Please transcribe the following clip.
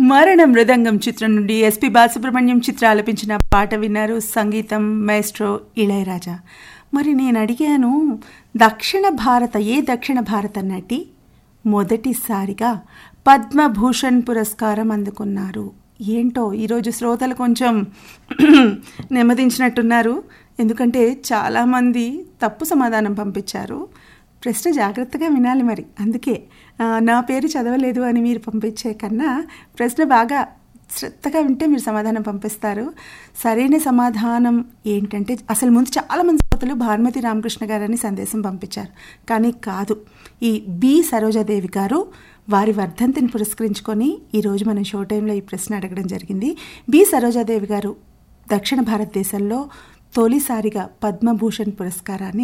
మరణ మృదంగం చిత్రం నుండి ఎస్పి బాలసుబ్రహ్మణ్యం చిత్ర ఆలపించిన పాట విన్నారు సంగీతం మైస్ట్రో ఇళయరాజా మరి నేను అడిగాను దక్షిణ భారత ఏ దక్షిణ భారత నటి మొదటిసారిగా పద్మభూషణ్ పురస్కారం అందుకున్నారు ఏంటో ఈరోజు శ్రోతలు కొంచెం నెమ్మదించినట్టున్నారు ఎందుకంటే చాలామంది తప్పు సమాధానం పంపించారు ప్రశ్న జాగ్రత్తగా వినాలి మరి అందుకే ఆ, నా పేరు చదవలేదు అని మీరు పంపించే కన్నా ప్రశ్న బాగా శ్రద్ధగా వింటే మీరు సమాధానం పంపిస్తారు సరైన సమాధానం ఏంటంటే అసలు ముందు చాలామంది శ్రోతలు భానుమతి రామకృష్ణ గారని సందేశం పంపించారు కానీ కాదు ఈ బి సరోజాదేవి గారు వారి వర్ధంతిని పురస్కరించుకొని ఈరోజు మనం షో టైంలో ఈ ప్రశ్న అడగడం జరిగింది బి సరోజాదేవి గారు దక్షిణ భారతదేశంలో తొలిసారిగా పద్మభూషణ్ పురస్కారాన్ని